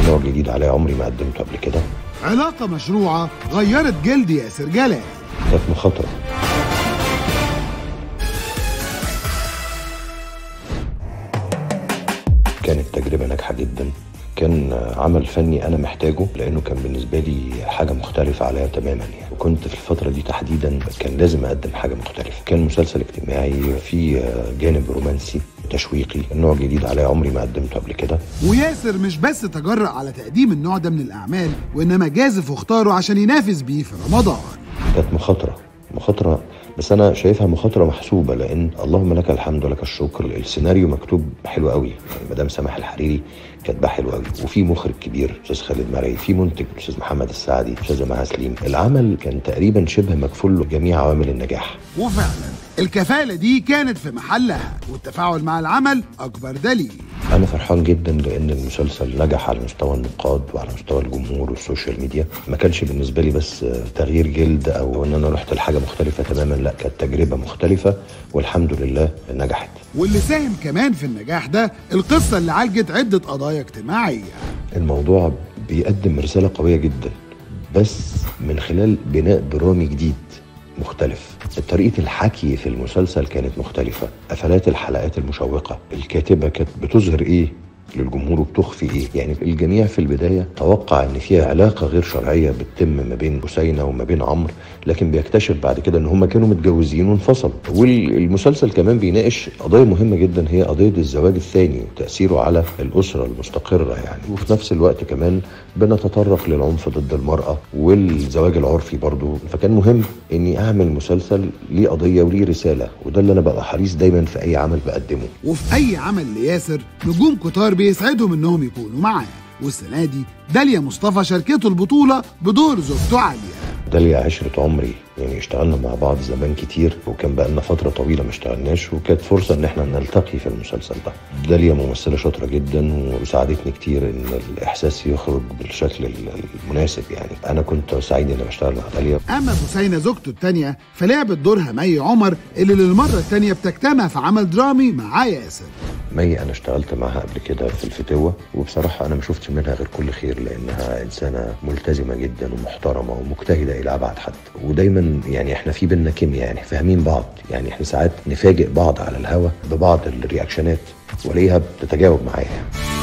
نوع جديد عليه عمري ما قدمته قبل كده علاقة مشروعة غيرت جلد ياسر جلال كانت مخاطره كانت تجربة ناجحة جدا كان عمل فني أنا محتاجه لأنه كان بالنسبة لي حاجة مختلفة عليا تماما يعني وكنت في الفترة دي تحديدا كان لازم أقدم حاجة مختلفة كان مسلسل اجتماعي فيه جانب رومانسي تشويقي نوع جديد عليا عمري ما قدمته قبل كده وياسر مش بس تجرأ على تقديم النوع ده من الأعمال وإنما جازف واختاره عشان ينافس بيه في رمضان كانت مخاطرة مخاطرة بس أنا شايفها مخاطرة محسوبة لأن اللهم لك الحمد ولك الشكر السيناريو مكتوب حلو قوي يعني مدام سامح الحريري كاتباه حلو قوي وفي مخرج كبير أستاذ خالد مرعي في منتج أستاذ محمد السعدي أستاذة مها سليم العمل كان تقريبا شبه مكفول له جميع عوامل النجاح وفعلا الكفالة دي كانت في محلها والتفاعل مع العمل أكبر دليل أنا فرحان جدا لأن المسلسل نجح على مستوى النقاد وعلى مستوى الجمهور والسوشيال ميديا ما كانش بالنسبة لي بس تغيير جلد أو إن أنا رحت لحاجة مختلفة تماما لا كانت تجربة مختلفة والحمد لله نجحت واللي ساهم كمان في النجاح ده القصة اللي عالجت عدة قضايا اجتماعية الموضوع بيقدم رسالة قوية جدا بس من خلال بناء درامي جديد مختلف طريقة الحكي في المسلسل كانت مختلفة قفلات الحلقات المشوقة الكاتبة كانت بتظهر ايه للجمهور وبتخفي ايه يعني الجميع في البدايه توقع ان في علاقه غير شرعيه بتتم ما بين حسينه وما بين عمرو لكن بيكتشف بعد كده ان هم كانوا متجوزين وانفصلوا والمسلسل كمان بيناقش قضيه مهمه جدا هي قضيه الزواج الثاني وتاثيره على الاسره المستقره يعني وفي نفس الوقت كمان بنتطرق للعنف ضد المراه والزواج العرفي برضو فكان مهم اني اعمل مسلسل ليه قضيه وليه رساله وده اللي انا ببقى حريص دايما في اي عمل بقدمه وفي أي عمل لياسر نجوم كتار بيسعدهم إنهم يكونوا معاه والسنة دي داليا مصطفى شاركته البطولة بدور زوجته عالية داليا عشرة عمري يعني اشتغلنا مع بعض زمان كتير وكان بقالنا فترة طويلة ما اشتغلناش وكانت فرصة ان احنا نلتقي في المسلسل ده داليا ممثلة شاطرة جدا وساعدتني كتير ان الاحساس يخرج بالشكل المناسب يعني انا كنت سعيد اني بشتغل مع داليا أما حسينة زوجته التانية فلعبت دورها مي عمر اللي للمرة التانية بتجتمع في عمل درامي مع ياسر مي انا اشتغلت معاها قبل كده في الفتوة وبصراحة انا ما شفتش منها غير كل خير لانها انسانة ملتزمة جدا ومحترمة ومجتهدة الى ابعد حد ودايما يعني احنا في بينا كيمياء يعني فاهمين بعض يعني احنا ساعات نفاجئ بعض على الهوا ببعض الرياكشنات وليها بتتجاوب معايا